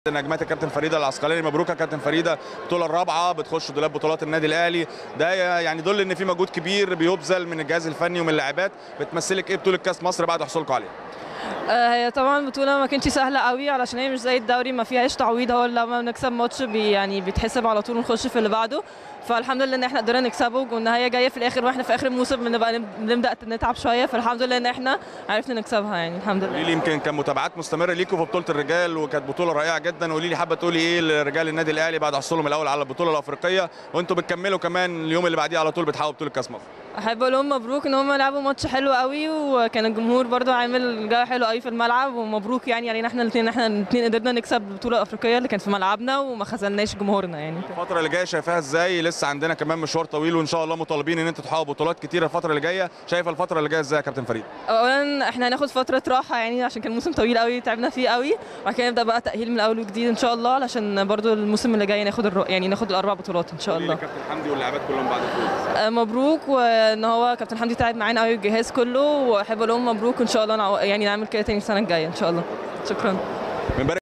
نجمات الكابتن فريده العسقلاني مبروك يا كابتن فريده البطوله الرابعه بتخش دولاب بطولات النادي الاهلي ده يعني يدل ان في مجهود كبير بيبذل من الجهاز الفني ومن اللاعبات بتمثلك ايه بطوله كاس مصر بعد حصولكم عليها آه، هي طبعا بطولة ما كانتش سهلة قوي علشان هي مش زي الدوري ما فيهاش تعويض هو لما نكسب ماتش بي يعني بيتحسب على طول ونخش في اللي بعده فالحمد لله ان احنا قدرنا نكسبه والنهايه جايه في الاخر واحنا في اخر الموسم بنبقى بنبدا نتعب شويه فالحمد لله ان احنا عرفنا نكسبها يعني الحمد قولي لله لي يمكن كان متابعات مستمره ليكم في بطوله الرجال وكانت بطوله رائعه جدا قولي لي حابه تقولي ايه لرجال النادي الاهلي بعد حصولهم الاول على البطوله الافريقيه وانتم بتكملوا كمان اليوم اللي بعديه على طول بتحاولوا بطوله كاس مصر احب اقول لهم مبروك ان هم لعبوا ماتش حلو قوي وكان الجمهور برضو عامل جو حلو قوي في الملعب ومبروك يعني علينا احنا الاثنين احنا الاثنين قدرنا نكسب البطوله الافريقيه اللي كانت في ملعبنا وما خذلناش جمهورنا يعني الفتره اللي جايه شايفاها ازاي لسه عندنا كمان مشوار طويل وان شاء الله مطالبين ان انتوا تحققوا بطولات كتيره الفتره اللي جايه شايفه الفتره اللي جايه ازاي يا كابتن فريد اولا احنا هناخد فتره راحه يعني عشان كان موسم طويل قوي تعبنا فيه قوي وبعد كده نبدا بقى تاهيل من الاول وجديد ان شاء الله علشان برضو الموسم اللي جاي ناخد الر... يعني ناخد الاربع بطولات ان شاء الله كابتن حمدي واللاعبات كلهم بعد الفوز آه، مبروك وان هو كابتن حمدي تعب معانا قوي الجهاز كله واحب اقول لهم مبروك ان شاء الله نع- يعني نعمل كده تاني السنه الجايه ان شاء الله شكرا بنبارك